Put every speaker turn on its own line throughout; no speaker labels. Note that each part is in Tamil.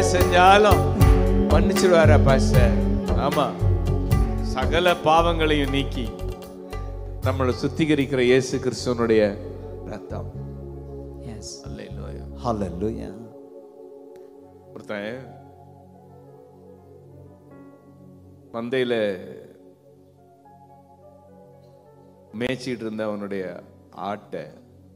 செஞ்சாலும் மன்னிச்சிருவாரா பாஸ்டர் ஆமா சகல பாவங்களையும் நீக்கி நம்மளை சுத்திகரிக்கிற இயேசு கிறிஸ்துவனுடைய ரத்தம்
Yes.
அல்லேலூயா
Hallelujah.
ஒருத்தன் மந்தையில மேய்ச்சிட்டு இருந்த அவனுடைய ஆட்டை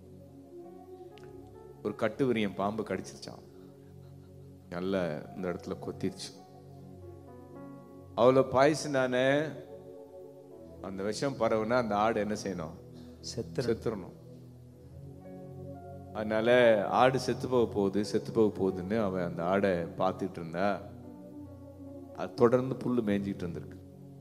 ஒரு கட்டுவிரியம் பாம்பு கடிச்சிருச்சான் நல்ல இந்த இடத்துல கொத்திருச்சு அவ்வளோ பாய்ச்சினானே அந்த விஷம் பரவுனா அந்த ஆடு என்ன செய்யணும்
செத்துரு
செத்துறணும் அதனால ஆடு செத்து போக போகுது செத்து போக போகுதுன்னு அவன் அந்த ஆடை பார்த்துட்டு இருந்தா அது தொடர்ந்து புல்லு மேய்ஞ்சிட்டு இருந்திருக்கு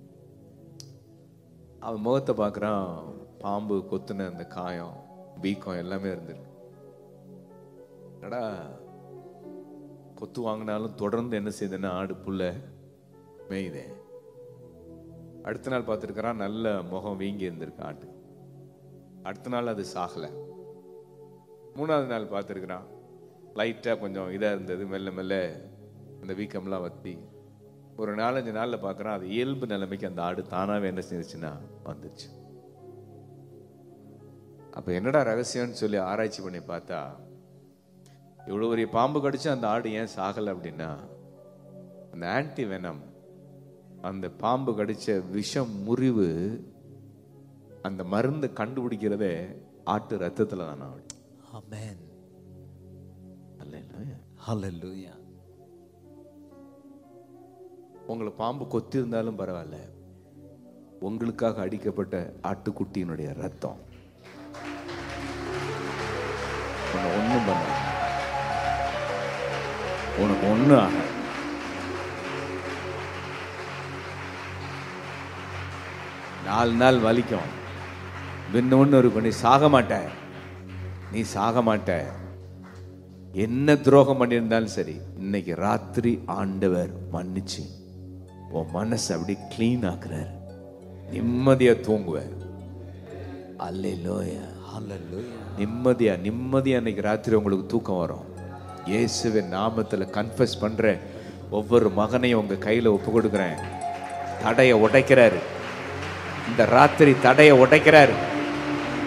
அவன் முகத்தை பார்க்கறான் பாம்பு கொத்துன அந்த காயம் வீக்கம் எல்லாமே இருந்திருக்கு என்னடா கொத்து வாங்கினாலும் தொடர்ந்து என்ன செய்யுதுன்னா ஆடு புல்ல மேயுதே அடுத்த நாள் பார்த்துருக்கிறான் நல்ல முகம் வீங்கி இருந்திருக்கு ஆட்டு அடுத்த நாள் அது சாகலை மூணாவது நாள் பார்த்துருக்குறான் லைட்டாக கொஞ்சம் இதாக இருந்தது மெல்ல மெல்ல அந்த வீக்கம்லாம் வத்தி ஒரு நாலஞ்சு நாளில் பார்க்குறான் அது இயல்பு நிலைமைக்கு அந்த ஆடு தானாகவே என்ன செஞ்சுச்சுன்னா வந்துச்சு அப்போ என்னடா ரகசியம்னு சொல்லி ஆராய்ச்சி பண்ணி பார்த்தா இவ்வளோ பெரிய பாம்பு கடிச்சு அந்த ஆடு ஏன் சாகலை அப்படின்னா அந்த ஆன்டி வெனம் அந்த பாம்பு கடிச்ச விஷம் முறிவு அந்த மருந்து கண்டுபிடிக்கிறதே ஆட்டு ரத்தத்துல தானா
Amen.
அல்ல
Hallelujah.
உங்களை பாம்பு கொத்தி இருந்தாலும் பரவாயில்ல உங்களுக்காக அடிக்கப்பட்ட ஆட்டுக்குட்டியினுடைய ரத்தம் உன்னை ஒண்ணும் பண்ண உனக்கு ஒண்ணும் ஆக நாலு நாள் வலிக்கும் பின்ன ஒன்று இருக்கும் நீ சாக மாட்ட நீ சாக மாட்ட என்ன துரோகம் பண்ணியிருந்தாலும் சரி இன்னைக்கு ராத்திரி ஆண்டவர் மன்னிச்சு உன் மனசை அப்படி க்ளீன் ஆக்குறார் நிம்மதியா தூங்குவார் அல்லேலூயா
Hallelujah.
நிம்மதியா நிம்மதியா இன்னைக்கு ராத்திரி உங்களுக்கு தூக்கம் வரும் இயேசுவின் நாமத்துல கன்ஃபஸ் பண்றேன் ஒவ்வொரு மகனையும் உங்க கையில ஒப்பு கொடுக்குறேன் தடையை உடைக்கிறாரு இந்த ராத்திரி தடையை உடைக்கிறாரு